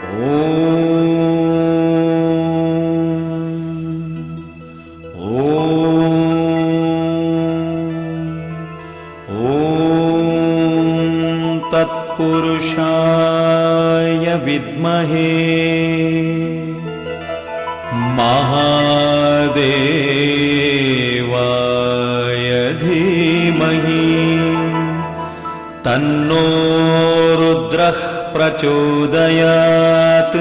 ॐ तत्पुरुषाय विद्महे महादेवाय धीमहि तन्नो रुद्रः प्रचोदयात्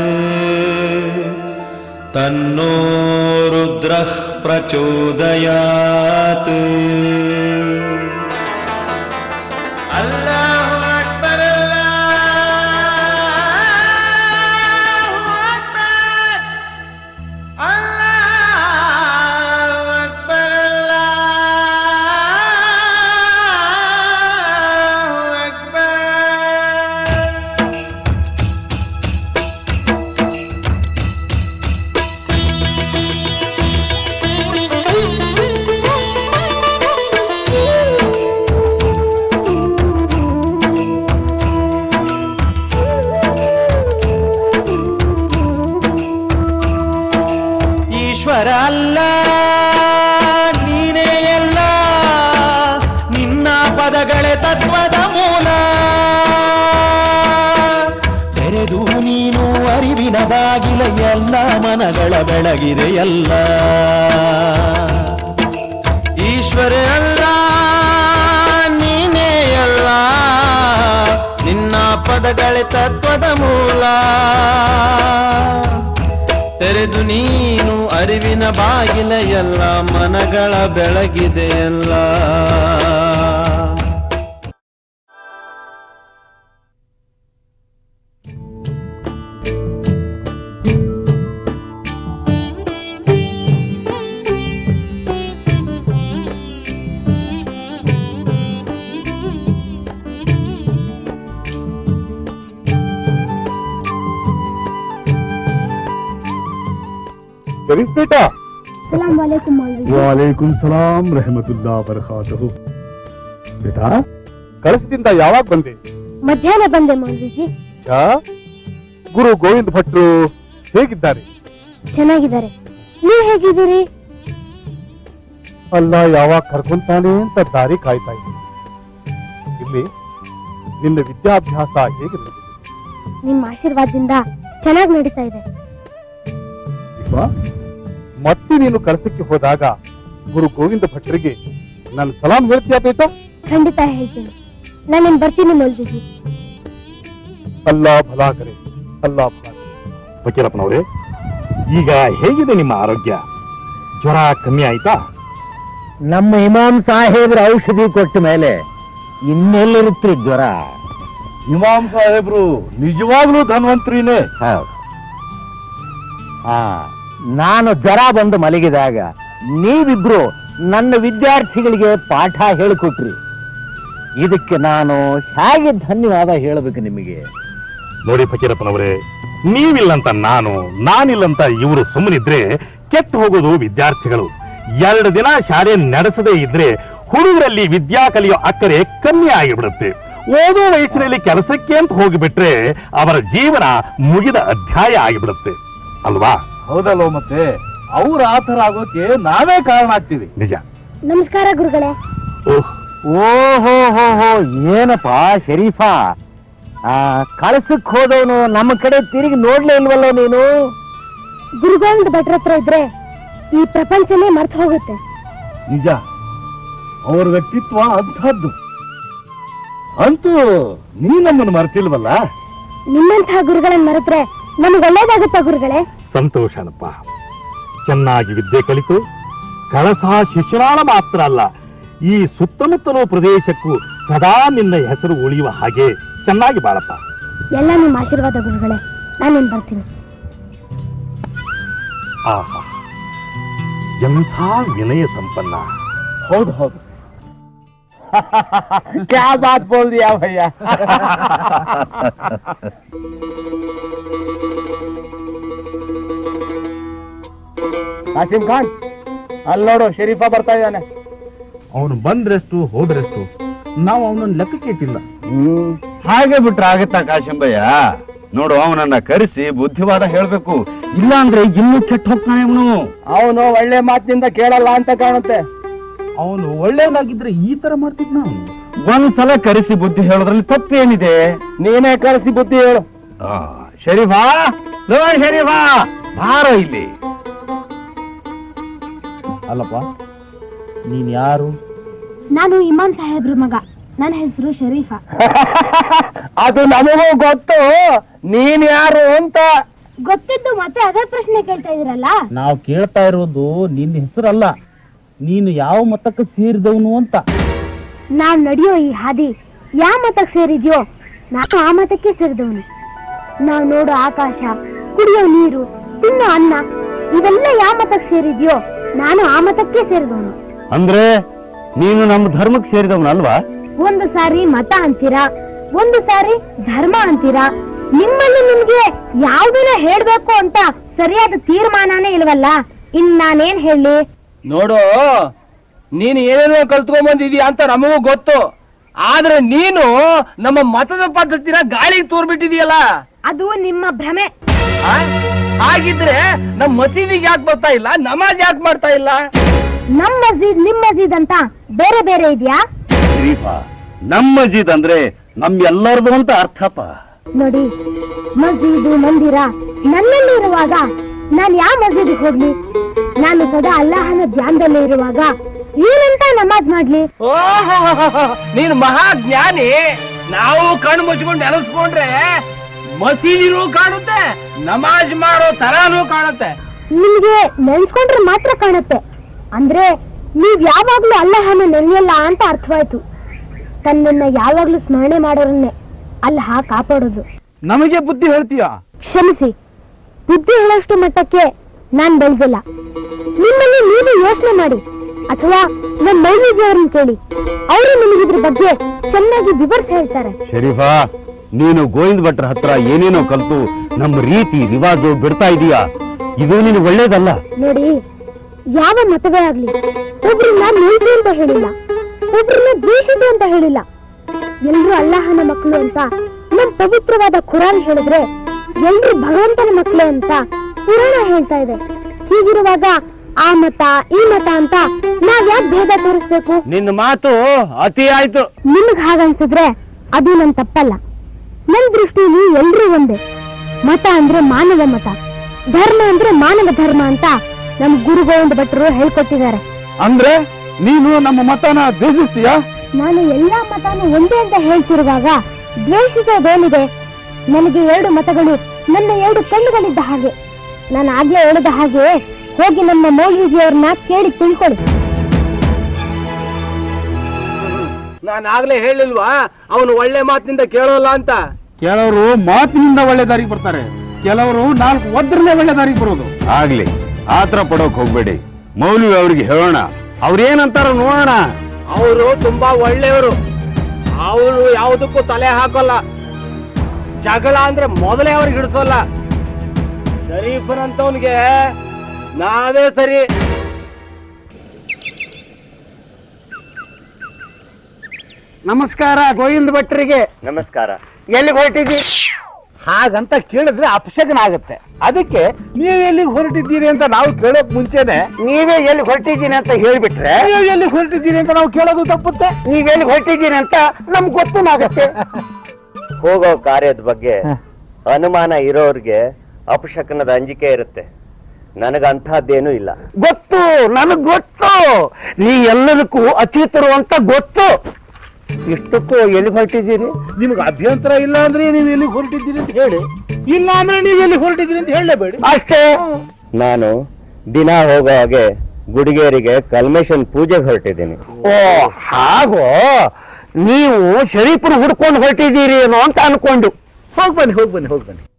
तन्नो रुद्रः प्रचोदयात् अल्लाहु अक्बर अल्लाहु अक्बर अल्लाहु अक्बर अल्लाहु अक्बर ಈಶ್ವರ ಅಲ್ಲ ನೀನೇ ಎಲ್ಲ ನಿನ್ನ ಪದಗಳೇ ತತ್ವದ ಮೂಲ ತೆರೆದು ನೀನು ಅರಿವಿನ ಬಾಗಿಲ ಎಲ್ಲ ಮನಗಳ ಬೆಳಗಿದೆ ಎಲ್ಲ ಈಶ್ವರ ಅಲ್ಲ ನೀನೇ ಎಲ್ಲ ನಿನ್ನ ಪದಗಳೇ ತತ್ವದ ಮೂಲ ತೆರೆದು ನೀನು ಅರಿವಿನ ಬಾಗಿಲ ಎಲ್ಲ ಮನಗಳ ಬೆಳಗಿದೆ ಎಲ್ಲ शरीफ बेटा सलाम वालेकुम मौलवी ವಾಲೇಕುಂ ಸಲಾಂ ರಹಮತುಲ್ಲಾ ಬರಕಾತಹು ಬೇಟಾ ಕಳಸದಿಂದ ಯಾವಾಗ ಬಂದೆ ಮಧ್ಯಾಹ್ನ ಬಂದೆ ಮೌಲ್ವಿಜಿ ಯಾ? ಗುರು ಗೋವಿಂದ ಭಟ್ರು ಹೇಗಿದ್ದಾರೆ ಚೆನ್ನಾಗಿದ್ದಾರೆ ನೀವು ಹೇಗಿದ್ದೀರಿ ಅಲ್ಲ ಯಾವಾಗ ಕರ್ಕೊಂತಾನೆ ಅಂತ ದಾರಿ ಕಾಯ್ತಾ ಇದ್ದೀನಿ ಇಲ್ಲಿ ನಿನ್ನ ವಿದ್ಯಾಭ್ಯಾಸ ಹೇಗೆ ನಡೆದಿದೆ ನಿಮ್ಮ ಆಶೀರ್ವಾದದಿಂದ ಚೆನ್ನಾಗಿ ನಡೀತಾ ಇದೆ ಇಲ್ವಾ? ಮತ್ತೆ ನೀನು ಕಳಸಕ್ಕೆ ಹೋದಾಗ ಗುರು ಗೋವಿಂದ ಭಟ್ರಿಗೆ ನಾನು ಸಲಾಂ ಹೇಳ್ತೀಯಾ ಬೇಟ ಖಂಡಿತ ಹೇಳ್ತೀನಿ ನಾನು ಬರ್ತೀನಿ ಮೌಲ್ವಿಜಿ ಅಲ್ಲಾ ಭಲಾ ಕರೆ ಅಲ್ಲಾ ಭಲಾ ಕರೆ. ಫಕೀರಪ್ಪನವರೇ ಈಗ ಹೇಗಿದೆ ನಿಮ್ಮ ಆರೋಗ್ಯ ಜ್ವರ ಕಮ್ಮಿ ಆಯ್ತಾ ನಮ್ಮ ಇಮಾಮ್ ಸಾಹೇಬ್ರ ಔಷಧಿ ಕೊಟ್ಟ ಮೇಲೆ ಇನ್ನೆಲ್ಲಿರುತ್ತೆ ಜ್ವರ ಇಮಾಮ್ ಸಾಹೇಬ್ರು ನಿಜವಾಗ್ಲೂ ಧನ್ವಂತರಿನೇ ಆ ನಾನು ಜ್ವರ ಬಂದು ಮಲಗಿದಾಗ ನೀವಿಬ್ರು ನನ್ನ ವಿದ್ಯಾರ್ಥಿಗಳಿಗೆ ಪಾಠ ಹೇಳಿಕೊಟ್ರಿ ಇದಕ್ಕೆ ನಾನು ಹೇಗೆ ಧನ್ಯವಾದ ಹೇಳಬೇಕು ನಿಮಗೆ ನೋಡಿ ಫಕೀರಪ್ಪನವರೇ ನೀವಿಲ್ಲಂತ ನಾನು ನಾನಿಲ್ಲಂತ ಇವರು ಸುಮ್ಮನಿದ್ರೆ ಕೆಟ್ಟು ಹೋಗೋದು ವಿದ್ಯಾರ್ಥಿಗಳು ಎರಡು ದಿನ ಶಾಲೆ ನಡೆಸದೇ ಇದ್ರೆ ಹುಡುಗರಲ್ಲಿ ವಿದ್ಯಾ ಕಲಿಯೋ ಅಕ್ಕರೆ ಕಮ್ಮಿ ಆಗಿಬಿಡುತ್ತೆ ಓದೋ ವಯಸ್ಸಿನಲ್ಲಿ ಕೆಲಸಕ್ಕೆ ಅಂತ ಹೋಗಿಬಿಟ್ರೆ ಅವರ ಜೀವನ ಮುಗಿದ ಅಧ್ಯಾಯ ಆಗಿಬಿಡುತ್ತೆ ಅಲ್ವಾ ಹೌದಲ್ವ ಮತ್ತೆ ಅವ್ರ ಆತರ ಆಗೋಕೆ ನಾವೇ ಕಾರಣ ಆಗ್ತೀವಿ ನಿಜ ನಮಸ್ಕಾರ ಗುರುಗಳೇ ಓಹ್ ಓಹೋ ಹೋ ಹೋ ಏನಪ್ಪ ಶರೀಫಾ ಆ ಕಳಸಕ್ ಹೋದವನು ನಮ್ಮ ಕಡೆ ತಿರುಗಿ ನೋಡ್ಲೇ ಇಲ್ವಲ್ಲ ನೀನು ಗುರುಗೋವಿಂದ ಭಟ್ರ ಹತ್ರ ಇದ್ರೆ ಈ ಪ್ರಪಂಚನೇ ಮರ್ತು ಹೋಗುತ್ತೆ ನಿಜ ಅವ್ರ ವ್ಯಕ್ತಿತ್ವ ಅಂಥದ್ದು ಅಂತೂ ನೀ ನಮ್ಮನ್ನು ಮರ್ತಿಲ್ವಲ್ಲ ನಿಮ್ಮಂತಹ ಗುರುಗಳನ್ನ ಮರೆತ್ರೆ ನಮ್ಗೆ ಒಳ್ಳೇದಾಗುತ್ತಾ ಗುರುಗಳೇ ಸಂತೋಷನಪ್ಪ ಚೆನ್ನಾಗಿ ವಿದ್ಯೆ ಕಲಿತು ಕಳಸ ಶಿಶುನಾಳ ಮಾತ್ರ ಅಲ್ಲ ಈ ಸುತ್ತಮುತ್ತಲ ಪ್ರದೇಶಕ್ಕೂ ಸದಾ ನಿನ್ನ ಹೆಸರು ಉಳಿಯುವ ಹಾಗೆ ಚೆನ್ನಾಗಿ ಬಾಳಪ್ಪ ಎಲ್ಲ ನಿಮ್ಮ ಆಶೀರ್ವಾದ ಗುರುಗಳೇ ನಾನೇನ್ ಬರ್ತೀನಿ ಆಹಾ ಎಂಥ ವಿನಯ ಸಂಪನ್ನ ಹೌದು ಹೌದು ಕ್ಯಾ ಬಾತ್ ಬೋಲ್ ದಿಯಾ ಭಯ್ಯ ಕಾಸಿಂ ಖಾನ್ ಅಲ್ಲಿ ನೋಡು ಶರೀಫಾ ಬರ್ತಾ ಇದ್ದಾನೆ ಅವನು ಬಂದ್ರೆಷ್ಟು ಹೋದ್ರೆಷ್ಟು ನಾವು ಅವನನ್ನ ಲೆಕ್ಕಕ್ಕೆ ಇಟ್ಟಿಲ್ಲ ಹ್ಮ್ ಹಾಗೆ ಬಿಟ್ರೆ ಆಗತ್ತಾ ಕಾಶಂಬಯ್ಯ ನೋಡು ಅವನನ್ನ ಕರೆಸಿ ಬುದ್ಧಿವಾದ ಹೇಳ್ಬೇಕು ಇಲ್ಲ ಅಂದ್ರೆ ಇನ್ನೂ ಕೆಟ್ಟ ಹೋಗ್ತಾನೆ ಅವನು ಅವನು ಒಳ್ಳೆ ಮಾತಿನಿಂದ ಕೇಳಲ್ಲ ಅಂತ ಕಾಣುತ್ತೆ ಅವನು ಒಳ್ಳೆಯವನಾಗಿದ್ರೆ ಈ ತರ ಮಾಡ್ತಿದ್ನ ಅವನು ಒಂದ್ಸಲ ಕರೆಸಿ ಬುದ್ಧಿ ಹೇಳೋದ್ರಲ್ಲಿ ತಪ್ಪೇನಿದೆ ನೀನೇ ಕಳಿಸಿ ಬುದ್ಧಿ ಹೇಳು ಆ, ಶರೀಫಾ ಲೋ ಶರೀಫಾ ಬಾರ ಇಲ್ಲಿ ಅಲ್ಲಪ್ಪ ನೀನ್ ಯಾರು ನಾನು ಇಮಾಮ್ ಸಾಹೇಬ್ರ ಮಗ ನನ್ನ ಹೆಸರು ಶರೀಫಾ ಅದು ನಮಗೂ ಗೊತ್ತು ನೀನ್ ಯಾರು ಅಂತ ಗೊತ್ತಿದ್ದು ಮತ್ತೆ ಅದೇ ಪ್ರಶ್ನೆ ಕೇಳ್ತಾ ಇದೀರಲ್ಲ ನಾವು ಕೇಳ್ತಾ ಇರೋದು ನಿನ್ನ ಹೆಸರಲ್ಲ ನೀನು ಯಾವ ಮತಕ್ಕೆ ಸೇರಿದವನು ಅಂತ ನಾವ್ ನಡೆಯೋ ಈ ಹಾದಿ ಯಾವ ಮತಕ್ಕೆ ಸೇರಿದ್ಯೋ ನಾನು ಆ ಮತಕ್ಕೆ ಸೇರಿದವನು ನಾವ್ ನೋಡೋ ಆಕಾಶ ಕುಡಿಯೋ ನೀರು ತಿನ್ನೋ ಅನ್ನ ಇವೆಲ್ಲ ಯಾವ ಮತಕ್ಕೆ ಸೇರಿದ್ಯೋ ನಾನು ಆ ಮತಕ್ಕೆ ಸೇರಿದವನು ಅಂದ್ರೆ ನೀನು ನಮ್ಮ ಧರ್ಮಕ್ಕೆ ಸೇರಿದವನಲ್ವಾ ಒಂದು ಸಾರಿ ಮತ ಅಂತೀರಾ ಒಂದು ಸಾರಿ ಧರ್ಮ ಅಂತೀರಾ ನಿಮ್ಮಲ್ಲಿ ನಿಮ್ಗೆ ಯಾವ್ದನ್ನ ಹೇಳ್ಬೇಕು ಅಂತ ಸರಿಯಾದ ತೀರ್ಮಾನನೇ ಇಲ್ವಲ್ಲ ಇನ್ ನಾನೇನ್ ಹೇಳಿ ನೋಡು ನೀನು ಏನೇನೋ ಕಲ್ತ್ಕೊಂಡ್ ಬಂದಿದೀಯ ಅಂತ ನಮಗೂ ಗೊತ್ತು ಆದ್ರೆ ನೀನು ನಮ್ಮ ಮತದ ಪದ್ಧತಿನ ಗಾಳಿಗೆ ತೋರ್ಬಿಟ್ಟಿದೀಯಲ್ಲ ಅದು ನಿಮ್ಮ ಭ್ರಮೆ ಆ? ಹಾಗಿದ್ರೆ ನಮ್ ಮಸೀದಿಗೆ ಯಾಕೆ ಬರ್ತಾ ಇಲ್ಲ ನಮಾಜ್ ಯಾಕೆ ಮಾಡ್ತಾ ಇಲ್ಲ ನಮ್ ಮಸೀದ್ ನಿಮ್ ಮಸೀದ್ ಅಂತ ಬೇರೆ ಬೇರೆ ಇದ್ಯಾ ಶರೀಫಾ ನಮ್ಮ ಮಜೀದ್ ಅಂದ್ರೆ ನಮ್ಮೆಲ್ಲರದು ಅಂತ ಅರ್ಥಪ್ಪ ನೋಡಿ ಮಸೀದು ಮಂದಿರ ನನ್ನಲ್ಲಿ ಇರುವಾಗ ನಾನ್ ಯಾವ ಮಸೀದಿಗೆ ಹೋಗ್ಲಿ ನಾನು ಸದಾ ಅಲ್ಲಾಹನ ಧ್ಯಾನದಲ್ಲಿ ಇರುವಾಗ ಏನಂತ ನಮಾಜ್ ಮಾಡ್ಲಿ ಓಹೋ ನೀನು ಮಹಾ ಜ್ಞಾನಿ ನಾವು ಕಣ್ಣು ಮುಚ್ಕೊಂಡು ನೆನೆಸ್ಕೊಂಡ್ರೆ ಮಸೀದಿನೂ ಕಾಣುತ್ತೆ ನಮಾಜ್ ಮಾಡೋ ತರಾನೂ ಕಾಣುತ್ತೆ ನಿಮ್ಗೆ ನೆನ್ಸ್ಕೊಂಡ್ರೆ ಮಾತ್ರ ಕಾಣುತ್ತೆ ಅಂದ್ರೆ ನೀವ್ ಯಾವಾಗ್ಲೂ ಅಲ್ಲಹನ ನೆನೆಯಲ್ಲ ಅಂತ ಅರ್ಥವಾಯ್ತು ತನ್ನನ್ನ ಯಾವಾಗ್ಲೂ ಸ್ಮರಣೆ ಮಾಡೋರನ್ನೇ ಅಲ್ಲಹ ಕಾಪಾಡೋದು ನಮಗೆ ಬುದ್ಧಿ ಹೇಳ್ತೀಯ ಕ್ಷಮಿಸಿ ಬುದ್ಧಿ ಹೇಳೋಷ್ಟು ಮಟ್ಟಕ್ಕೆ ನಾನ್ ಬೆಳೆದಿಲ್ಲ ನಿಮ್ಮಲ್ಲಿ ನೀವು ಯೋಚನೆ ಮಾಡಿ ಅಥವಾ ನಮ್ಮ ಮೈಲೇಜ್ ಅವ್ರನ್ನ ಕೇಳಿ ಅವರು ನಿಮಗೆ ಇದ್ರ ಬಗ್ಗೆ ಚೆನ್ನಾಗಿ ವಿವರಿಸಿ ಹೇಳ್ತಾರೆ ಶರೀಫಾ ನೀನು ಗೋವಿಂದ ಭಟ್ರ ಹತ್ರ ಏನೇನೋ ಕಲ್ತು ನಮ್ಮ ರೀತಿ ರಿವಾಜು ಬಿಡ್ತಾ ಇದೀಯಾ ಇದು ನಿನಗೆ ಒಳ್ಳೇದಲ್ಲ ನೋಡಿ ಯಾವ ಮತವೇ ಆಗ್ಲಿ ಒಬ್ರನ್ನ ನಿಲ್ಸಿ ಅಂತ ಹೇಳಿಲ್ಲ ಒಬ್ರನ್ನ ದ್ವೇಷಿಸು ಅಂತ ಹೇಳಿಲ್ಲ ಎಲ್ರು ಅಲ್ಲಾಹನ ಮಕ್ಕಳು ಅಂತ ನಮ್ ಪವಿತ್ರವಾದ ಖುರಾನ್ ಹೇಳಿದ್ರೆ ಎಲ್ರು ಭಗವಂತನ ಮಕ್ಕಳು ಅಂತ ಪುರಾಣ ಹೇಳ್ತಾ ಇದೆ ಹೀಗಿರುವಾಗ ಆ ಮತ ಈ ಮತ ಅಂತ ನಾವ್ ಯಾಕೆ ಭೇದ ತೋರಿಸ್ಬೇಕು ನಿನ್ನ ಮಾತು ಅತಿ ಆಯ್ತು ನಿಮ್ಗ್ ಹಾಗನ್ಸಿದ್ರೆ ಅದು ನನ್ ತಪ್ಪಲ್ಲ ನನ್ ದೃಷ್ಟಿಲಿ ಎಲ್ರೂ ಒಂದೇ ಮತ ಅಂದ್ರೆ ಮಾನವ ಮತ ಧರ್ಮ ಅಂದ್ರೆ ಮಾನವ ಧರ್ಮ ಅಂತ ನಮ್ ಗುರು ಗೋವಿಂದ ಭಟ್ರು ಹೇಳ್ಕೊಟ್ಟಿದ್ದಾರೆ ಅಂದ್ರೆ ನೀನು ನಮ್ಮ ಮತನ ದ್ವೇಷಿಸ್ತೀಯಾ ನಾನು ಎಲ್ಲಾ ಮತನೂ ಒಂದೇ ಅಂತ ಹೇಳ್ತಿರುವಾಗ ದ್ವೇಷಿಸೋದೇನಿದೆ ನನಗೆ ಎರಡು ಮತಗಳು ನನ್ನ ಎರಡು ಕಣ್ಣುಗಳಿದ್ದ ಹಾಗೆ ನಾನು ಆಗ್ಲೇ ಹೇಳಿದ ಹಾಗೆ ಹೋಗಿ ನಮ್ಮ ಮೌಲ್ವಿಜಿಯವ್ರನ್ನ ಕೇಳಿ ತಿಳ್ಕೊಳ್ಳಿ ನಾನು ಆಗ್ಲೇ ಹೇಳಿಲ್ವಾ ಅವನು ಒಳ್ಳೆ ಮಾತಿನಿಂದ ಕೇಳೋಲ್ಲ ಅಂತ ಕೆಲವರು ಮಾತಿನಿಂದ ಒಳ್ಳೆ ದಾರಿಗೆ ಬರ್ತಾರೆ ಕೆಲವರು ನಾಲ್ಕು ಒದ್ರಲ್ಲೇ ಒಳ್ಳೆ ದಾರಿಗೆ ಬರೋದು ಆಗ್ಲಿ ಆತರ ಪಡೋಕ್ ಹೋಗ್ಬೇಡಿ ಮೌಲ್ವಿ ಅವ್ರಿಗೆ ಹೇಳೋಣ ಅವ್ರೇನಂತಾರ ನೋಡೋಣ ಅವರು ತುಂಬಾ ಒಳ್ಳೆಯವರು ಅವರು ಯಾವುದಕ್ಕೂ ತಲೆ ಹಾಕೋಲ್ಲ ಜಗಳ ಅಂದ್ರೆ ಮೊದಲೇ ಅವ್ರಿಗೆ ಹಿಡಿಸೋಲ್ಲ ಶರೀಫನಂತವನಿಗೆ ನಾವೇ ಸರಿ ನಮಸ್ಕಾರ ಗೋವಿಂದ ಭಟ್ರಿಗೆ ನಮಸ್ಕಾರ ಎಲ್ಲಿಗೆ ಹೊರಟಿದ್ದೀರಿ ಹಾಗಂತ ಕೇಳಿದ್ರೆ ಅಪಶಕನ ಆಗುತ್ತೆ ಅದಕ್ಕೆ ನೀವು ಎಲ್ಲಿಗೆ ಹೊರಟಿದ್ದೀರಿ ಅಂತ ನಾವು ಕೇಳೋಕ್ ಮುಂಚೆನೆ ನೀವೇ ಎಲ್ಲಿ ಹೊರಟಿದ್ದೀನಿ ಅಂತ ಹೇಳ್ಬಿಟ್ರೆ ನೀವು ಎಲ್ಲಿ ಹೊರಟಿದ್ದೀರಿ ಅಂತ ನಾವು ಕೇಳೋದು ತಪ್ಪುತ್ತೆ ನೀವೆಲ್ಲಿ ಹೊರಟಿದ್ದೀರಿ ಅಂತ ನಮ್ಗೆ ಗೊತ್ತನಾಗತ್ತೆ ಹೋಗೋ ಕಾರ್ಯದ ಬಗ್ಗೆ ಅನುಮಾನ ಇರೋರ್ಗೆ ಅಪಶಕನದ ಅಂಜಿಕೆ ಇರುತ್ತೆ ನನಗಂಥದ್ದೇನೂ ಇಲ್ಲ ಗೊತ್ತು ನನಗ್ ಗೊತ್ತು ನೀ ಎಲ್ಲದಕ್ಕೂ ಅತೀತರು ಅಂತ ಗೊತ್ತು ಇಷ್ಟಕ್ಕೂ ಎಲ್ಲಿ ಹೊರಟಿದ್ದೀರಿ ನಿಮ್ಗೆ ಅಭ್ಯಂತರ ಇಲ್ಲ ಅಂದ್ರೆ ನೀವು ಎಲ್ಲಿ ಹೊರಟಿದ್ದೀರಿ ಅಂತ ಹೇಳಿ ಇಲ್ಲ ಅಂದ್ರೆ ನೀವು ಎಲ್ಲಿ ಹೊರಟಿದ್ದೀರಿ ಅಂತ ಹೇಳಲೇಬೇಡಿ ಅಷ್ಟೇ ನಾನು ದಿನ ಹೋಗೋ ಹಾಗೆ ಗುಡಿಗೇರಿಗೆ ಕಲ್ಮೇಶನ್ ಪೂಜೆಗೆ ಹೊರಟಿದ್ದೀನಿ ಓ ಹಾಗೋ ನೀವು ಶರೀಫ್ನ ಹುಡ್ಕೊಂಡು ಹೊರಟಿದ್ದೀರಿ ಏನೋ ಅಂತ ಅನ್ಕೊಂಡು ಹೋಗ್ ಬನ್ನಿ ಹೋಗ್ ಬನ್ನಿ ಹೋಗ್ ಬನ್ನಿ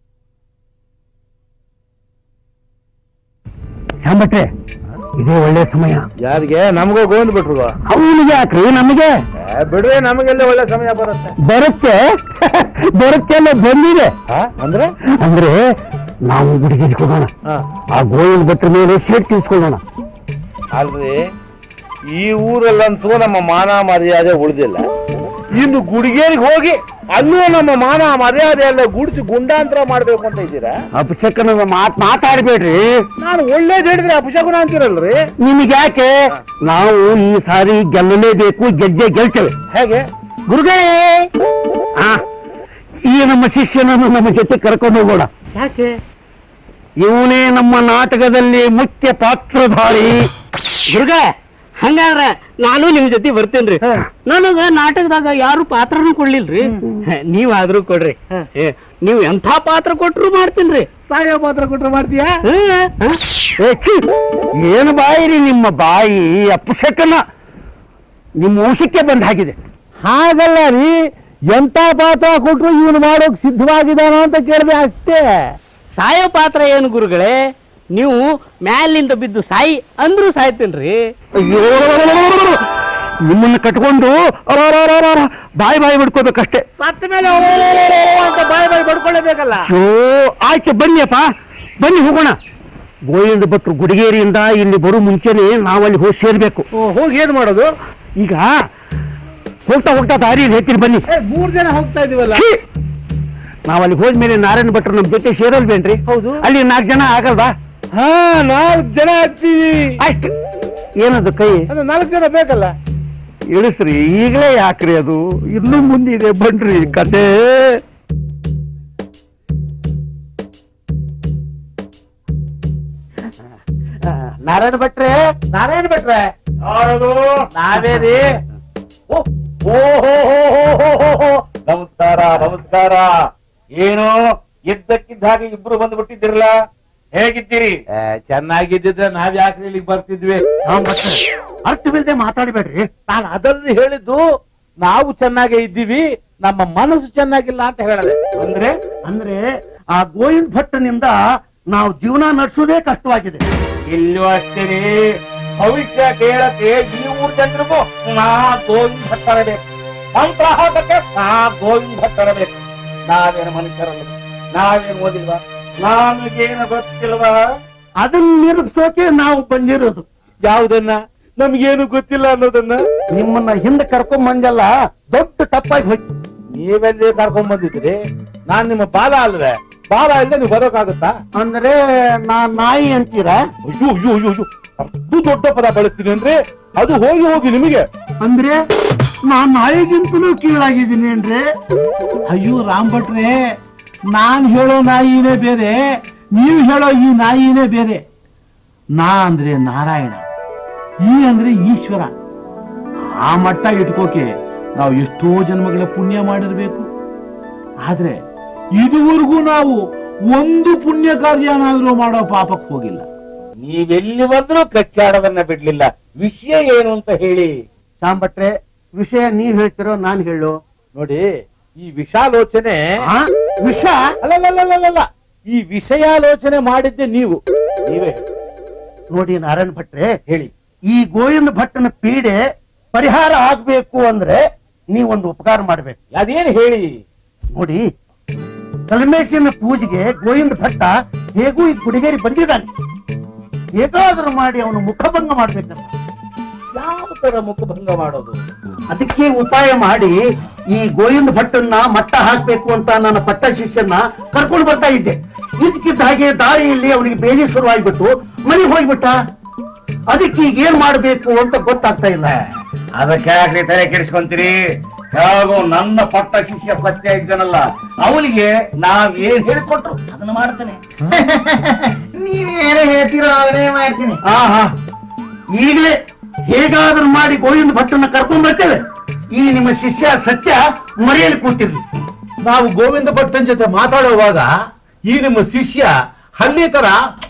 ಶಾಂಭಟ್ರೆ ಇದೇ ಒಳ್ಳೆ ಸಮಯ ಯಾರಿಗೆ ನಮಗೂ ಗೋವಿಂದ ಬಿಟ್ರು ಅವನಿಗೆ ಯಾಕ್ರಿ ನಮಗೆ ಬಿಡ್ರೆ ನಮಗೆಲ್ಲ ಒಳ್ಳೆ ಸಮಯ ಬರುತ್ತೆ ಬರುತ್ತೆ ಬರುತ್ತೆ ಅಲ್ಲ ಬಂದಿದೆ ಅಂದ್ರೆ ಅಂದ್ರೆ ನಾವು ಗುಡಿಗೆ ಹೋಗೋಣ ಆ ಗೋವಿಂದ ಭಟ್ರ ಮೇಲೆ ಸೇಟ್ ತಿಳ್ಸ್ಕೊಳ್ಳೋಣ ಅಲ್ರಿ ಈ ಊರಲ್ಲಂತೂ ನಮ್ಮ ಮಾನ ಮರ್ಯಾದೆ ಉಳಿದಿಲ್ಲ ಇನ್ನು ಗುಡಿಗೇರಿಗೆ ಹೋಗಿ ಅಲ್ಲೂ ನಮ್ಮ ಮಾನ ಮರ್ಯಾದೆ ಎಲ್ಲ ಗುಡಿಸಿ ಗುಂಡಾಂತರ ಮಾಡ್ಬೇಕು ಅಂತ ಇದ್ದೀರಾ ಅಪಶಕನದ ಮಾತ್ ಮಾತಾಡ್ಬೇಡ್ರಿ ನಾನು ಒಳ್ಳೇದ್ ಹೇಳಿದ್ರೆ ಅಪಶಕುನ ಅಂತೀರಲ್ರಿ ನಿಮಗೆ ಯಾಕೆ ನಾವು ಈ ಸಾರಿ ಗೆಲ್ಲಲೇಬೇಕು ಗೆಜ್ಜೆ ಗೆಲ್ತೇವೆ ಹೇಗೆ ಗುರುಗಳೇ ಆ, ಈ ನಮ್ಮ ಶಿಷ್ಯನನ್ನು ನಮ್ಮ ಜೊತೆ ಕರ್ಕೊಂಡು ಹೋಗೋಣ ಯಾಕೆ ಇವನೇ ನಮ್ಮ ನಾಟಕದಲ್ಲಿ ಮುಖ್ಯ ಪಾತ್ರಧಾರಿ ದುರ್ಗ ಹಂಗಾದ್ರ ನಾನು ನಿಮ್ ಜೊತೆ ಬರ್ತೇನ್ರಿ ನನಗ ನಾಟಕದಾಗ ಯಾರು ಪಾತ್ರನೂ ಕೊಡ್ಲಿಲ್ರಿ ನೀವಾದ್ರೂ ಕೊಡ್ರಿ ಏ, ನೀವ್ ಎಂಥ ಪಾತ್ರ ಕೊಟ್ರು ಮಾಡ್ತೀನ್ರಿ ಸಾಯೋ ಪಾತ್ರ ಕೊಟ್ರೆ ಮಾಡ್ತೀಯಾ ಹ್ಮ್. ಏ, ಛೀ! ಏನು ಬಾಯಿರಿ ನಿಮ್ಮ ಬಾಯಿ ಅಪಶಕನ ನಿಮ್ಮ ವಂಶಕ್ಕೆ ಬಂದ ಹಾಗಿದೆ ಹಾಗಲ್ಲ ರೀ ಎಂತ ಪಾತ್ರ ಕೊಟ್ರು ಇವನು ಮಾಡೋಕ್ ಸಿದ್ಧವಾಗಿದಾನ ಅಂತ ಕೇಳಿದೆ ಅಷ್ಟೇ ಸಾಯೋ ಪಾತ್ರ ಏನು ಗುರುಗಳೇ ನೀವು ಮ್ಯಾಲಿಂದ ಬಿದ್ದು ಸಾಯಿ ಅಂದ್ರೂ ಸಾಯ್ತೇನ್ರಿ ಅಯ್ಯೋ ನಿಮ್ಮನ್ನ ಕಟ್ಕೊಂಡು ಅರರರರರ, ಬಾಯಿ ಬಾಯಿ ಬಿಡ್ಕೋಬೇಕಷ್ಟೇ ಸತ್ತ ಮೇಲೆ ಅಂತ ಬಾಯ್ ಬಾಯ್ ಬಡ್ಕೊಳ್ಳೇಬೇಕಲ್ಲ ಅಯ್ಯೋ ಆಯ್ತು ಬನ್ನಿಯಪ್ಪ ಬನ್ನಿ ಹೋಗೋಣ ಗೋವಿಂದ ಭಟ್ರು ಗುಡಿಗೇರಿಯಿಂದ ಇಲ್ಲಿ ಬರೋ ಮುಂಚೆನೆ ನಾವಲ್ಲಿ ಹೋಗಿ ಸೇರ್ಬೇಕು ಹೋಗಿ ಏನ್ ಮಾಡೋದು ಈಗ ಹೋಗ್ತಾ ಹೋಗ್ತಾ ದಾರಿಯಲ್ಲಿ ಹೇಳ್ತೀನಿ ಬನ್ನಿ ಏ, ಮೂರ್ ಜನ ಹೋಗ್ತಾ ಇದೀವಲ್ಲ ಛೀ! ನಾವಲ್ಲಿ ಹೋದ್ಮೇಲೆ ನಾರಾಯಣ ಭಟ್ರು ನಮ್ ಜೊತೆ ಸೇರಲ್ವೇನ್ರಿ ಹೌದು. ಅಲ್ಲಿ ನಾಲ್ಕು ಜನ ಆಗಲ್ವಾ ಹಾ ನಾಲ್ಕು ಜನ ಆಗ್ತೀವಿ ಆಯ್ತು ಏನದು ಕೈ ಅದು ನಾಲ್ಕು ಜನ ಬೇಕಲ್ಲ ಇಳಿಸ್ರಿ ಈಗಲೇ ಯಾಕ್ರಿ ಅದು ಇನ್ನೂ ಮುಂದಿದೆ ಬನ್ರಿ ಕತೆ ನಾರಾಯಣ ಭಟ್ರೆ ನಾರಾಯಣ ಭಟ್ರೆ ನಾವೇ ರೀ ಓ ಹೋ ಹೋ ಹೋ ಹೋ ಹೋ ಹೋ. ನಮಸ್ಕಾರ ನಮಸ್ಕಾರ ಏನು ಇದ್ದಕ್ಕಿದ್ದ ಹಾಗೆ ಇಬ್ರು ಬಂದು ಬಿಟ್ಟಿದ್ದಿರಲ್ಲ ಹೇಗಿದ್ದೀರಿ ಚೆನ್ನಾಗಿದ್ದಿದ್ರೆ ನಾವ್ ಯಾಕೆ ಇಲ್ಲಿಗೆ ಬರ್ತಿದ್ವಿ ಅರ್ಥವಿಲ್ಲದೆ ಮಾತಾಡಬೇಡ್ರಿ ನಾನು ಅದನ್ನು ಹೇಳಿದ್ದು ನಾವು ಚೆನ್ನಾಗೇ ಇದ್ದೀವಿ ನಮ್ಮ ಮನಸ್ಸು ಚೆನ್ನಾಗಿಲ್ಲ ಅಂತ ಹೇಳದೆ ಅಂದ್ರೆ ಅಂದ್ರೆ ಆ ಗೋವಿಂದ್ ಭಟ್ಟನಿಂದ ನಾವು ಜೀವನ ನಡೆಸೋದೇ ಕಷ್ಟವಾಗಿದೆ ಇಲ್ಲೂ ಅಷ್ಟೇ ರೀ. ಭವಿಷ್ಯ ಕೇಳಕ್ಕೆ ಈ ಊರ್ ಜನರಿಗೂ ನಾ ಗೋವಿಂದ ಭಟ್ಟರಬೇಕು ಮಂತ್ರ ಹಾಕಕ್ಕೆ ನಾ ಗೋವಿಂದ ಭಟ್ಟರಬೇಕು ನಾವೇನು ಮನುಷ್ಯರಲ್ಲ ನಾವೇನು ಓದಿಲ್ವಾ ನಮಗೇನು ಗೊತ್ತಿಲ್ವಾ ಅದನ್ನ ನಿರೂಪಿಸೋಕೆ ನಾವು ಬಂದಿರೋದು ಯಾವುದನ್ನ ನಮ್ಗೇನು ಗೊತ್ತಿಲ್ಲ ಅನ್ನೋದನ್ನ ನಿಮ್ಮನ್ನ ಹಿಂದೆ ಕರ್ಕೊಂಡ್ ಬಂದಲ್ಲ ದೊಡ್ಡ ತಪ್ಪಾಗಿ ಹೋಯ್ತು ನೀವೆಲ್ಲಿ ಕರ್ಕೊಂಡ್ ಬಂದಿದ್ರಿ ನಾನ್ ನಿಮ್ಮ ಬಾಲ ಅಲ್ವೇ ಬಾಲ ಇಲ್ಲದೆ ನೀವು ಬರೋಕಾಗುತ್ತಾ ಅಂದ್ರೆ ನಾ ನಾಯಿ ಅಂತೀರಾ ಅಯ್ಯೋ ಅಯ್ಯೋ ಅಯ್ಯೋ ಅಯ್ಯೋ ಅದು ದೊಡ್ಡ ಪದ ಬಳಸ್ತೀನಿ ಅಂದ್ರೆ ಅದು ಹೋಗಿ ಹೋಗಿ ನಿಮಗೆ ಅಂದ್ರೆ ನಾ ನಾಯಿಗಿಂತಲೂ ಕೀಳಾಗಿದ್ದೀನಿ ಅಂದ್ರೆ ಅಯ್ಯೋ ರಾಮ್ ಭಟ್ರೆ ನಾನ್ ಹೇಳೋ ನಾಯಿನೇ ಬೇರೆ ನೀವು ಹೇಳೋ ಈ ನಾಯಿನೇ ಬೇರೆ ನಾ ಅಂದ್ರೆ ನಾರಾಯಣ ಈ ಅಂದ್ರೆ ಈಶ್ವರ ಆ ಮಟ್ಟ ಇಟ್ಕೋಕೆ ನಾವು ಎಷ್ಟೋ ಜನ್ಮಗಳ ಪುಣ್ಯ ಮಾಡಿರ್ಬೇಕು ಆದ್ರೆ ಇದುವರೆಗೂ ನಾವು ಒಂದು ಪುಣ್ಯ ಕಾರ್ಯನಾದ್ರೂ ಮಾಡೋ ಪಾಪಕ್ಕೆ ಹೋಗಿಲ್ಲ ನೀವೆಲ್ಲಿ ಬಂದ್ರೂ ಕಚ್ಚಾಡೋದನ್ನ ಬಿಡ್ಲಿಲ್ಲ ವಿಷಯ ಏನು ಅಂತ ಹೇಳಿ ಶಾಂಭಟ್ರೆ ವಿಷಯ ನೀವ್ ಹೇಳ್ತಿರೋ ನಾನ್ ಹೇಳು ನೋಡಿ ಈ ವಿಷಾಲೋಚನೆ ಆ? ವಿಷ ಅಲ್ಲಲ್ಲಲ್ಲಲ್ಲ ಈ ವಿಷಯಾಲೋಚನೆ ಮಾಡಿದ್ದೆ ನೀವು ನೀವೇ ಹೇಳಿ. ನೋಡಿ ನಾರಾಯಣ ಭಟ್ರೆ ಹೇಳಿ ಈ ಗೋವಿಂದ ಭಟ್ಟನ ಪೀಡೆ ಪರಿಹಾರ ಆಗ್ಬೇಕು ಅಂದ್ರೆ ನೀವೊಂದು ಉಪಕಾರ ಮಾಡ್ಬೇಕು ಅದೇನು ಹೇಳಿ ನೋಡಿ ಕಲ್ಮೇಶನ ಪೂಜೆಗೆ ಗೋವಿಂದ ಭಟ್ಟ ಹೇಗೂ ಈ ಗುಡಿಗೇರಿ ಬಂದಿದ್ದಾನೆ ಹೇಗಾದ್ರೂ ಮಾಡಿ ಅವನು ಮುಖಭಂಗ ಮಾಡ್ಬೇಕಂತ ಯಾವ ತರ ಮುಖಭಂಗ ಮಾಡೋದು ಅದಕ್ಕೆ ಉಪಾಯ ಮಾಡಿ ಈ ಗೋವಿಂದ ಭಟ್ಟನ್ನ ಮಟ್ಟ ಹಾಕ್ಬೇಕು ಅಂತ ನನ್ನ ಪಟ್ಟ ಶಿಷ್ಯನ್ನ ಕರ್ಕೊಂಡು ಬರ್ತಾ ಇದ್ದೆ ಇದಕ್ಕಿದ್ದ ಹಾಗೆ ದಾರಿಯಲ್ಲಿ ಅವನಿಗೆ ಬೇಲಿ ಶುರುವಾಗ್ಬಿಟ್ಟು ಮನೆಗೆ ಹೋಗ್ಬಿಟ್ಟ ಅದಕ್ಕೆ ಈಗ ಏನ್ ಮಾಡ್ಬೇಕು ಅಂತ ಗೊತ್ತಾಗ್ತಾ ಇಲ್ಲ ಅದಕ್ಕೆ ಯಾಕ್ರಿ ತಲೆ ಕೆಡಿಸ್ಕೊಂತೀರಿ ಹೇಗೋ ನನ್ನ ಪಟ್ಟ ಶಿಷ್ಯ ಸತ್ಯ ಇದ್ದನಲ್ಲ ಅವನಿಗೆ ನಾವ್ ಏನ್ ಹೇಳಿಕೊಟ್ರು ಅದನ್ನ ಮಾಡ್ತಾನೆ ನೀವೇನೇ ಹೇಳ್ತೀರೋ ಅವನೇ ಮಾಡ್ತೀನಿ ಹಾ ಹಾ ಈಗಲೇ ಹೇಗಾದ್ರೂ ಮಾಡಿ ಗೋವಿಂದ ಭಟ್ಟನ್ನ ಕರ್ಕೊಂಡ್ ಬರ್ತೇವೆ ಈ ನಿಮ್ಮ ಶಿಷ್ಯ ಸತ್ಯ ಮರೆಯಲ್ಲಿ ಕೂತಿರ್ಲಿ ನಾವು ಗೋವಿಂದ ಭಟ್ಟನ್ ಜೊತೆ ಮಾತಾಡುವಾಗ ಈ ನಿಮ್ಮ ಶಿಷ್ಯ ಹಳ್ಳಿ ತರ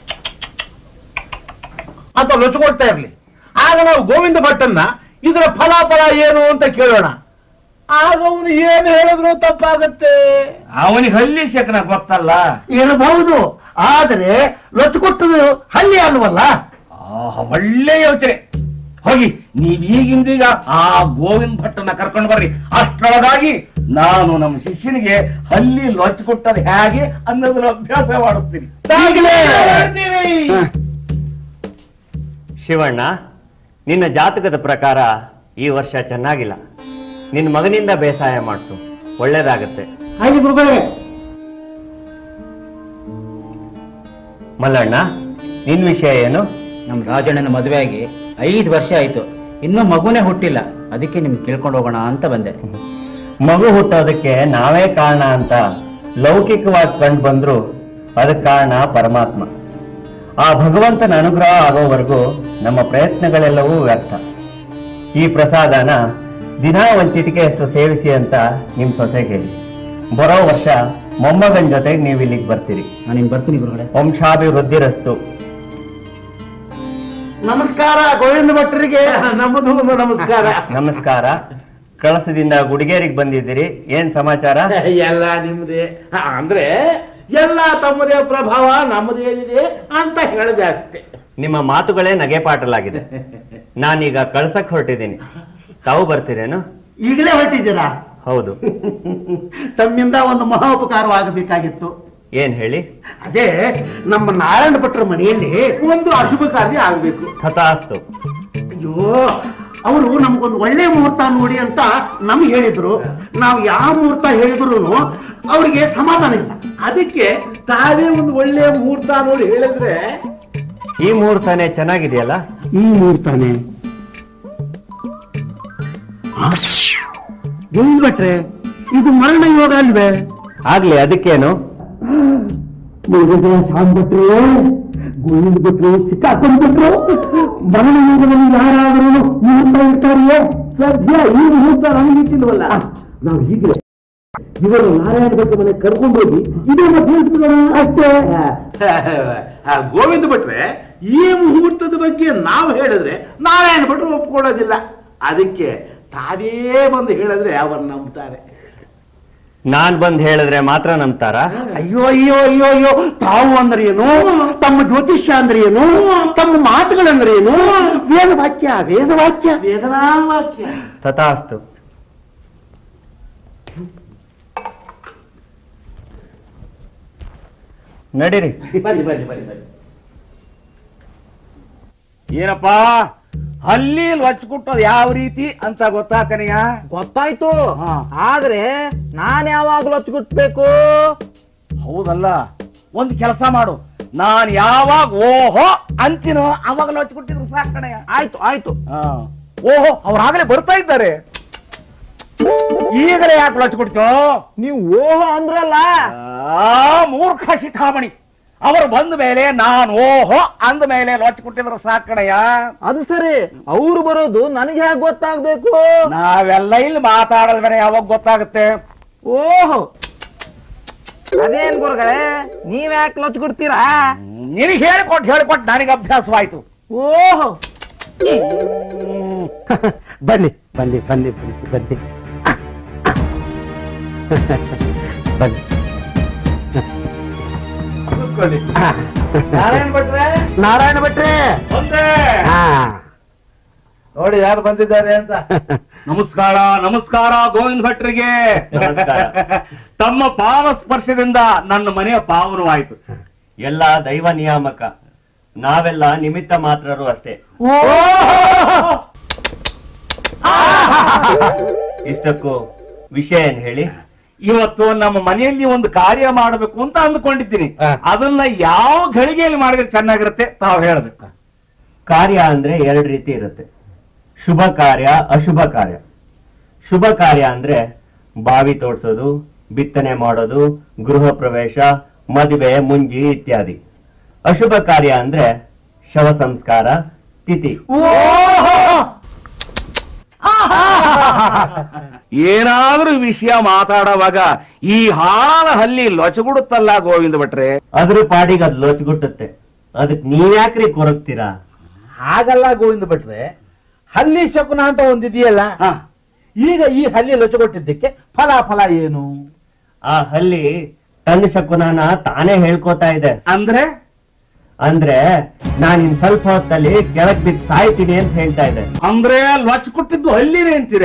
ಅಂತ ಲೊಚ್ಕೊಳ್ತಾ ಇರ್ಲಿ ಆಗ ನಾವು ಗೋವಿಂದ ಭಟ್ಟನ್ನ ಇದರ ಫಲಾಫಲ ಏನು ಅಂತ ಕೇಳೋಣ ಆಗ ಅವನು ಏನು ಹೇಳಿದ್ರು ತಪ್ಪಾಗತ್ತೆ ಅವನಿಗೆ ಹಳ್ಳಿ ಶಕನ ಗೊತ್ತಲ್ಲ ಇರಬಹುದು ಆದರೆ ಲೊಚ್ಕೊಟ್ಟದು ಹಳ್ಳಿ ಅಲ್ವಲ್ಲ ಆಹ್, ಒಳ್ಳೆ ಯೋಚನೆ ಹೋಗಿ ನೀವ್ ಈಗಿಂದೀಗ ಆ ಗೋವಿಂದ ಭಟ್ಟನ ಕರ್ಕೊಂಡು ಬರ್ರಿ ಅಷ್ಟರೊಳಗಾಗಿ ನಾನು ನಮ್ಮ ಶಿಷ್ಯನಿಗೆ ಹಲ್ಲಿ ಲೊಚ್ಚ ಕೊಟ್ಟದ್ ಹೇಗೆ ಅನ್ನೋದ್ರ ಅಭ್ಯಾಸ ಮಾಡುತ್ತೀನಿ ಈಗಲೇ. ಹ. ಶಿವಣ್ಣ ನಿನ್ನ ಜಾತಕದ ಪ್ರಕಾರ ಈ ವರ್ಷ ಚೆನ್ನಾಗಿಲ್ಲ ನಿನ್ನ ಮಗನಿಂದ ಬೇಸಾಯ ಮಾಡಿಸು ಒಳ್ಳೇದಾಗತ್ತೆ ಹಾಗೆ ಗುರುಗಳೇ ಮಲ್ಲಣ್ಣ ನಿನ್ ವಿಷಯ ಏನು ನಮ್ಮ ರಾಜಣ್ಣನ ಮದುವೆ ಆಗಿ ಐದು ವರ್ಷ ಆಯ್ತು ಇನ್ನೂ ಮಗುನೇ ಹುಟ್ಟಿಲ್ಲ ಅದಕ್ಕೆ ನಿಮ್ಗೆ ಕೇಳ್ಕೊಂಡು ಹೋಗೋಣ ಅಂತ ಬಂದೆ ಮಗು ಹುಟ್ಟೋದಕ್ಕೆ ನಾವೇ ಕಾರಣ ಅಂತ ಲೌಕಿಕವಾಗಿ ಕಂಡು ಬಂದ್ರು ಅದಕ್ಕೆ ಕಾರಣ ಪರಮಾತ್ಮ ಆ ಭಗವಂತನ ಅನುಗ್ರಹ ಆಗೋವರೆಗೂ ನಮ್ಮ ಪ್ರಯತ್ನಗಳೆಲ್ಲವೂ ವ್ಯರ್ಥ ಈ ಪ್ರಸಾದನ ದಿನಾ ಒಂದ್ ಚಿಟಿಕೆಯಷ್ಟು ಸೇವಿಸಿ ಅಂತ ನಿಮ್ ಸೊಸೆಗೆ ಹೇಳಿ ಬರೋ ವರ್ಷ ಮೊಮ್ಮಗನ್ ಜೊತೆಗೆ ನೀವು ಇಲ್ಲಿಗೆ ಬರ್ತೀರಿ ನಾನು ಇನ್ನು ಬರ್ತೀನಿ ಗುರುಗಳೇ ವಂಶಾಭಿವೃದ್ಧಿರಸ್ತು ನಮಸ್ಕಾರ ಗೋವಿಂದ ಭಟ್ರಿಗೆ ನಮ್ಮದು ನಮಸ್ಕಾರ ನಮಸ್ಕಾರ ಕಳಸದಿಂದ ಗುಡಿಗೇರಿಗೆ ಬಂದಿದ್ದೀರಿ ಏನ್ ಸಮಾಚಾರ ಎಲ್ಲ ನಿಮ್ದೇ ಹ, ಅಂದ್ರೆ ಎಲ್ಲ ತಮ್ಮದೇ ಪ್ರಭಾವ ನಮ್ಮದೇನಿದೆ ಅಂತ ಹೇಳಿದೆ ಅಷ್ಟೇ ನಿಮ್ಮ ಮಾತುಗಳೇ ನಗೆಪಾಟಲಾಗಿದೆ ನಾನೀಗ ಕಳ್ಸಕ್ ಹೊರಟಿದ್ದೀನಿ ತಾವು ಬರ್ತೀರೇನು ಈಗಲೇ ಹೊರಟಿದ್ದೀರಾ ಹೌದು ತಮ್ಮಿಂದ ಒಂದು ಮಹಾ ಉಪಕಾರವಾಗಬೇಕಾಗಿತ್ತು ಏನ್ ಹೇಳಿ ಅದೇ ನಮ್ಮ ನಾರಾಯಣ ಭಟ್ರ ಮನೆಯಲ್ಲಿ ಒಂದು ಅಶುಭ ಕಾರ್ಯ ಆಗ್ಬೇಕು ತಥಾಸ್ತು ಅಯ್ಯೋ ಅವರು ನಮ್ಗೊಂದು ಒಳ್ಳೆ ಮುಹೂರ್ತ ನೋಡಿ ಅಂತ ನಮ್ಗೆ ಹೇಳಿದ್ರು ನಾವು ಯಾವ ಮುಹೂರ್ತ ಹೇಳಿದ್ರು ಅವ್ರಿಗೆ ಸಮಾಧಾನ ಇಲ್ಲ ಅದಕ್ಕೆ ತಾವೇ ಒಂದು ಒಳ್ಳೆಯ ಮುಹೂರ್ತ ನೋಡಿ ಹೇಳಿದ್ರೆ ಈ ಮುಹೂರ್ತನೇ ಚೆನ್ನಾಗಿದೆಯಲ್ಲ ಈ ಮುಹೂರ್ತನೇ ಗೋವಿಂದ ಭಟ್ರೆ ಇದು ಮರಣ ಯೋಗ ಅಲ್ವೇ ಆಗ್ಲಿ ಅದಕ್ಕೇನು ಶಾಂತ್ ಭಟ್ರೆ ಗೋವಿಂದ ಭಟ್ರು ಸಿಕ್ಕಾಕೊಂಡ್ಬಿಟ್ರು ಮರಣ ಯೋಗದಲ್ಲಿ ಯಾರಾದರೂ ಮುಹೂರ್ತ ಇರ್ತಾರಿಯೇ ಸದ್ಯ ಈ ಮುಹೂರ್ತ ನಮಗಿಟ್ಟಿಲ್ವಲ್ಲ ನಾವು ಹೀಗೆ ಇವರು ನಾರಾಯಣ ಭಟ್ರ ಮನೆ ಕರ್ಕೊಂಡು ಹೋಗಿ ಇದೇ ಮತ್ತೆ ಹೇಳ್ತಿರೋಣ ಅಷ್ಟೇ ಆ, ಗೋವಿಂದ ಭಟ್ರೆ ಈ ಮುಹೂರ್ತದ ಬಗ್ಗೆ ನಾವು ಹೇಳಿದ್ರೆ ನಾರಾಯಣ ಭಟ್ರು ಒಪ್ಕೊಳ್ಳೋದಿಲ್ಲ ಅದಕ್ಕೆ ತಾವೇ ಬಂದು ಹೇಳಿದ್ರೆ ಅವರು ನಂಬ್ತಾರೆ ನಾನ್ ಬಂದ್ ಹೇಳಿದ್ರೆ ಮಾತ್ರ ನಂಬ್ತಾರ ಅಯ್ಯೋ ಅಯ್ಯೋ ಅಯ್ಯೋ ಅಯ್ಯೋ ತಾವು ಅಂದ್ರೆ ಏನು ತಮ್ಮ ಜ್ಯೋತಿಷ್ಯ ಅಂದ್ರೆ ಏನು ತಮ್ಮ ಮಾತುಗಳಂದ್ರೆ ಏನು ವೇದ ವಾಕ್ಯ ವೇದ ವಾಕ್ಯ ವೇದನಾವಾಕ್ಯ ತಥಾಸ್ತು ನಡೀರಿ ಬನ್ನಿ ಬನ್ನಿ ಬನ್ನಿ ಬನ್ನಿ ಏನಪ್ಪಾ ಅಲ್ಲಿ ಲೊಚ್ಕೊಟ್ಟೋದು ಯಾವ ರೀತಿ ಅಂತ ಗೊತ್ತಾತನಿಯ ಗೊತ್ತಾಯ್ತು ಆದ್ರೆ ನಾನ್ ಯಾವಾಗ್ಲೂ ಹಚ್ಗುಟ್ಬೇಕು ಹೌದಲ್ಲ ಒಂದ್ ಕೆಲಸ ಮಾಡು ನಾನ್ ಯಾವಾಗ ಓಹೋ ಅಂತಿನೋ ಅವಾಗ ಲೊಚ್ಕೊಟ್ಟಿದ್ರು ಸಾಕಣೆಯ ಆಯ್ತು ಆಯ್ತು ಓಹೋ ಅವ್ರಾಗಲೇ ಬರ್ತಾ ಇದ್ದಾರೆ ಈಗಲೇ ಯಾಕೆ ಲೊಚ್ಕೊಡ್ತೋ ನೀವು ಓಹೋ ಅಂದ್ರಲ್ಲ ಆ ಮೂರ್ಖ ಶಿಖಾಮಣಿ ಅವರು ಬಂದ ಮೇಲೆ ನಾನು ಓಹೋ ಅಂದ ಮೇಲೆ ಲೊಚ್ಕೊಟ್ಟಿದ್ರು ಸಾಕಣೆಯ ಅದು ಸರಿ ಅವ್ರು ಬರೋದು ನನಗೆ ಹೇಗೆ ಗೊತ್ತಾಗ್ಬೇಕು ನಾವೆಲ್ಲ ಇಲ್ಲಿ ಮಾತಾಡೋದ್ ಬೇರೆ ಯಾವಾಗ ಗೊತ್ತಾಗುತ್ತೆ ಓಹೋ ಅದೇನ್ ಗುರುಗಳೇ ನೀವ್ ಯಾಕೆ ಲೊಚ್ಕೊಡ್ತೀರಾ ನಿನಗೆ ಹೇಳಿಕೊಟ್ಟು ಹೇಳಿಕೊಟ್ಟು ನನಗೆ ಅಭ್ಯಾಸವಾಯ್ತು ಓಹೋ ಬನ್ನಿ ಬನ್ನಿ ಬನ್ನಿ ಬನ್ನಿ ಬನ್ನಿ ಬನ್ನಿ ಕೂತ್ಕೊಳ್ಳಿ ನಾರಾಯಣ ಭಟ್ರೆ ನಾರಾಯಣ ಭಟ್ರೆ ಒಂದೇ ಹಾ ನೋಡಿ ಯಾರು ಬಂದಿದ್ದಾರೆ ಅಂತ ನಮಸ್ಕಾರ ನಮಸ್ಕಾರ ಗೋವಿಂದ ಭಟ್ರಿಗೆ ನಮಸ್ಕಾರ. ತಮ್ಮ ಪಾದ ಸ್ಪರ್ಶದಿಂದ ನನ್ನ ಮನೆಯ ಪಾವನವಾಯ್ತು ಎಲ್ಲ ದೈವ ನಿಯಾಮಕ ನಾವೆಲ್ಲ ನಿಮಿತ್ತ ಮಾತ್ರರು ಅಷ್ಟೇ ಇಷ್ಟಕ್ಕೂ ವಿಷಯ ಏನ್ ಹೇಳಿ ಇವತ್ತು ನಮ್ಮ ಮನೆಯಲ್ಲಿ ಒಂದು ಕಾರ್ಯ ಮಾಡಬೇಕು ಅಂತ ಅಂದ್ಕೊಂಡಿದ್ದೀನಿ ಅದನ್ನ ಯಾವ ಘಳಿಗೆಯಲ್ಲಿ ಮಾಡಿದ್ರೆ ಚೆನ್ನಾಗಿರುತ್ತೆ ತಾವು ಹೇಳಬೇಕು ಕಾರ್ಯ ಅಂದ್ರೆ ಎರಡು ರೀತಿ ಇರುತ್ತೆ ಶುಭ ಕಾರ್ಯ ಅಶುಭ ಕಾರ್ಯ ಶುಭ ಕಾರ್ಯ ಅಂದ್ರೆ ಬಾವಿ ತೋಡ್ಸೋದು ಬಿತ್ತನೆ ಮಾಡೋದು ಗೃಹ ಪ್ರವೇಶ ಮದುವೆ ಮುಂಜಿ ಇತ್ಯಾದಿ ಅಶುಭ ಕಾರ್ಯ ಅಂದ್ರೆ ಶವ ಸಂಸ್ಕಾರ ತಿಥಿ ಏನಾದ್ರೂ ವಿಷಯ ಮಾತಾಡುವಾಗ ಈ ಹಾಳ ಹಲ್ಲಿ ಲೊಚಗುಡುತ್ತಲ್ಲ ಗೋವಿಂದ ಭಟ್ರೆ ಅದ್ರ ಪಾಡಿಗೆ ಅದ್ ಲೋಚ್ಗುಟ್ಟುತ್ತೆ ಅದಕ್ ನೀವ್ಯಾಕ್ರಿ ಕೊರಗ್ತೀರಾ ಹಾಗಲ್ಲ ಗೋವಿಂದ ಭಟ್ರೆ ಹಲ್ಲಿ ಶಕುನ ಅಂತ ಒಂದಿದೆಯಲ್ಲ ಈಗ ಈ ಹಲ್ಲಿ ಲೊಚಗೊಟ್ಟಿದ್ದಕ್ಕೆ ಫಲಾಫಲ ಏನು ಆ ಹಲ್ಲಿ ತನ್ನ ಶಕುನನ ತಾನೇ ಹೇಳ್ಕೊತಾ ಇದೆ ಅಂದ್ರೆ ಅಂದ್ರೆ ನಾನ್ ಇನ್ ಸ್ವಲ್ಪ ಹೊತ್ತಲ್ಲಿ ಕೆಳಗ್ ಬಿದ್ದು ಸಾಯ್ತೀನಿ ಅಂತ ಹೇಳ್ತಾ ಇದೆ ಅಂದ್ರೆ ಲೊಚ್ಕೊಟ್ಟಿದ್ದು ಹಲ್ಲಿನೇ ಅಂತೀರ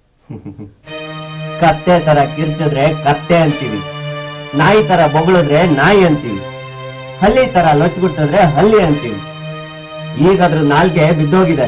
ಕತ್ತೆ ತರ ಕಿರ್ಚಿದ್ರೆ ಕತ್ತೆ ಅಂತೀವಿ ನಾಯಿ ತರ ಬೊಗಳಿದ್ರೆ ನಾಯಿ ಅಂತೀವಿ ಹಲ್ಲಿ ತರ ಲೊಚ್ಗುಟ್ಟಿದ್ರೆ ಹಲ್ಲಿ ಅಂತೀವಿ ಈಗ ಅದ್ರ ನಾಲ್ಗೆ ಬಿದ್ದೋಗಿದೆ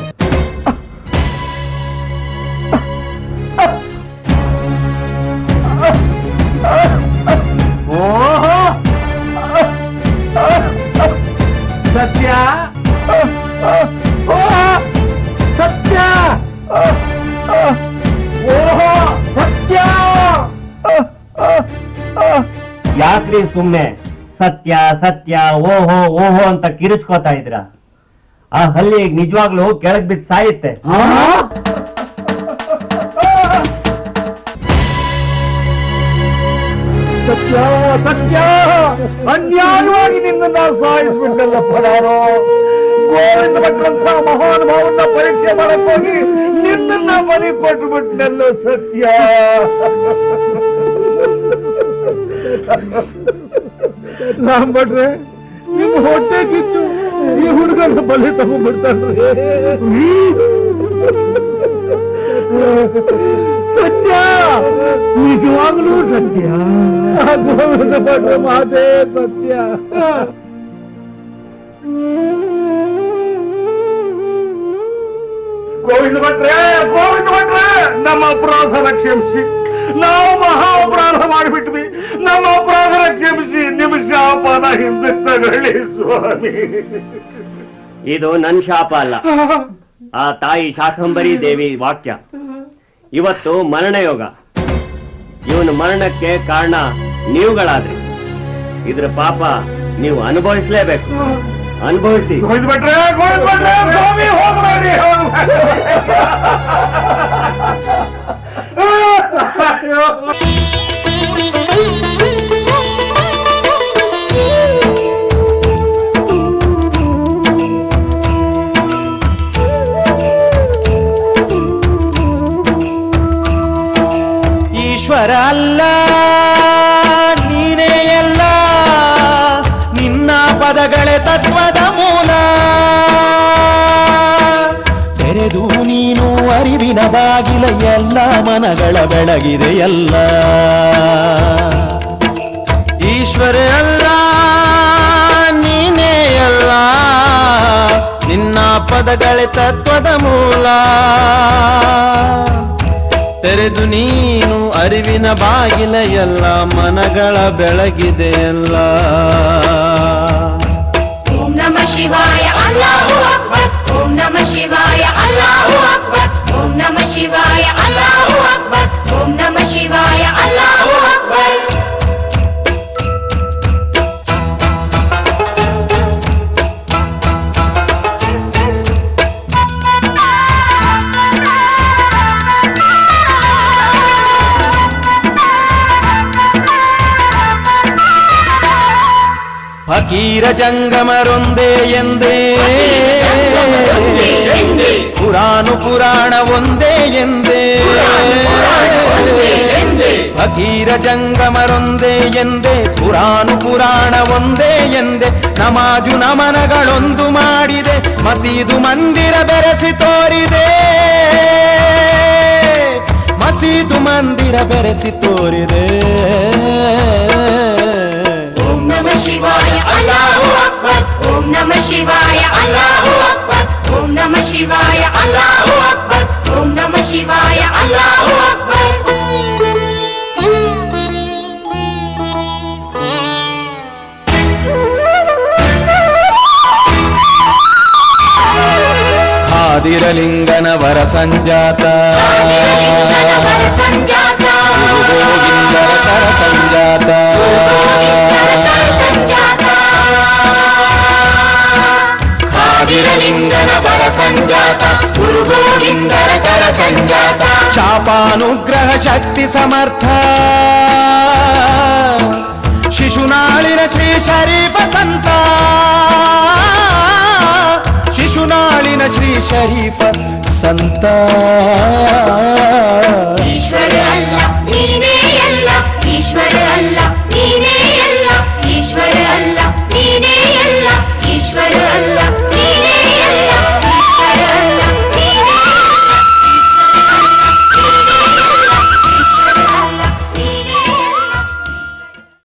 ಯಾಕ್ರಿ ಸುಮ್ನೆ ಸತ್ಯ ಸತ್ಯ ಓಹೋ ಓಹೋ ಅಂತ ಕಿರಿಚ್ಕೋತಾ ಇದ್ರ ಆ ಹಲ್ಲಿ ನಿಜವಾಗ್ಲೂ ಕೆಳಗ್ ಬಿದ್ದು ಸಾಯುತ್ತೆ ಸತ್ಯ ಸತ್ಯ ಅನ್ಯಾಯವಾಗಿ ನಿನ್ನನ್ನ ಸಾಯಿಸ್ಬಿಟ್ಟಲ್ಲ ಪಡಾರೋ ಗೋವಿಂದ ಭಟ್ರಂತ ಮಹಾನುಭಾವನ್ನ ಪರೀಕ್ಷೆ ಮಾಡಕ್ ಹೋಗಿ ನಿನ್ನನ್ನ ಬಲಿ ಕೊಟ್ಟು ಬಿಟ್ನಲ್ಲ ಸತ್ಯ ರಾಮ್ ಭಟ್ರೆ ನಿಮ್ಮ ಹೊಟ್ಟೆ ಕಿಚ್ಚು ಈ ಹುಡುಗನ ಬಲಿ ತಗೊಂಡ್ಬಿಡ್ತಾನ್ರಿ ಸತ್ಯ ನಿಜವಾಗ್ಲೂ ಸತ್ಯ ಗೋವಿಂದ ಭಟ್ರ ಮಾತೇ ಸತ್ಯ ಗೋವಿಂದ ಭಟ್ರೆ ಗೋವಿಂದ ಭಟ್ರೆ ನಮ್ಮ ಅಪರಾಧನ ಕ್ಷಮಿಸಿ ನಾವು ಮಹಾ ಅಪರಾಧ ಮಾಡಿಬಿಟ್ವಿ ನಮ್ಮ ಅಪರಾಧನ ಕ್ಷಮಿಸಿ ನಿಮ್ಮ ಶಾಪನ ಹಿಂದೆ ತಗೊಳ್ಳಿ ಸ್ವಾಮಿ ಇದು ನನ್ ಶಾಪ ಅಲ್ಲ ಆ ತಾಯಿ ಶಾಕಂಬರಿ ದೇವಿ ವಾಕ್ಯ ಇವತ್ತು ಮರಣ ಯೋಗ ಇವನ ಮರಣಕ್ಕೆ ಕಾರಣ ನೀವುಗಳಾದ್ರಿ ಇದ್ರ ಪಾಪ ನೀವು ಅನುಭವಿಸ್ಲೇಬೇಕು ಅನುಭವಿಸಿ ಗೋವಿಂದ ಭಟ್ರೆ ಗೋವಿಂದ ಭಟ್ರೆ ಸ್ವಾಮಿ ಹೋಗ್ಬೇಡಿ ಈಶ್ವರ ಅಲ್ಲ ನೀನೇ ಎಲ್ಲ ನಿನ್ನ ಪದಗಳೇ ತತ್ವದ ಮೂಲ ತೆರೆದು ನೀನು ಅರಿವಿನ ಬಾಗಿಲ ಎಲ್ಲ ಮನಗಳ ಬೆಳಗಿದೆ ಎಲ್ಲ ಈಶ್ವರ ಅಲ್ಲ ನೀನೇ ಎಲ್ಲ ನಿನ್ನ ಪದಗಳೇ ತತ್ವದ ಮೂಲ ತೆರೆದು ನೀನು ಅರಿವಿನ ಬಾಗಿಲ ಎಲ್ಲ ಮನಗಳ ಬೆಳಗಿದೆ ಎಲ್ಲ ಓಂ ನಮ ಶಿವಾಯ ಅಲ್ಲಾಹು ಅಕ್ಬರ್ ಓಂ ನಮ ಶಿವಾಯ ಅಲ್ಲಾಹು ಅಕ್ಬರ್ ಓಂ ನಮ ಶಿವಾಯ ಅಲ್ಲಾಹು ಅಕ್ಬರ್ ಓಂ ನಮ ಶಿವಾಯ ಅಲ್ಲಾಹು ಅಕ್ಬರ್ ಫಕೀರ ಜಂಗಮರೊಂದೇ ಎಂದೇ ಪುರಾಣು ಪುರಾಣ ಒಂದೇ ಎಂದೇ ಫಕೀರ ಜಂಗಮರೊಂದೇ ಎಂದೇ ಪುರಾಣು ಪುರಾಣ ಒಂದೇ ಎಂದೇ ನಮಾಜು ನಮನಗಳೊಂದು ಮಾಡಿದೆ ಮಸೀದು ಮಂದಿರ ಬೆರೆಸಿ ತೋರಿದೆ ಮಸೀದು ಮಂದಿರ ಬೆರೆಸಿ ತೋರಿದೆ ಓಂ ನಮ ಶಿವಾಯ ಅಲ್ಲಾಹು ಅಕ್ಬರ್ ಓಂ ನಮ ಶಿವಾಯ ಅಲ್ಲಾಹು ಅಕ್ಬರ್ ಓಂ ನಮ ಶಿವಾಯ ಅಲ್ಲಾಹು ಅಕ್ಬರ್ ಓಂ ನಮ ಶಿವಾಯ ಅಲ್ಲಾಹು ಅಕ್ಬರ್ ಆದಿರಲಿಂಗನ ವರ ಸಂಜಾತ ಲಿಂಗನ ಸಂಜಾತ ಗೋವಿಂದರ ಕರ ಸಂಜಾತ ಸಂಜಾತ ಖಾದಿರಲಿಂಗನ ಪರ ಸಂಜಾತ ಗುರು ಗೋವಿಂದರ ಕರ ಸಂಜಾತ ಶಾಪಾನುಗ್ರಹ ಶಕ್ತಿ ಸಮರ್ಥ ಶಿಶುನಾಳಿನ ಶ್ರೀ ಶರೀಫ ಸಂತ ಶಿಶುನಾಳಿನ ಶ್ರೀ ಶರೀಫ ಸಂತ ಈಶ್ವರ ಅಲ್ಲ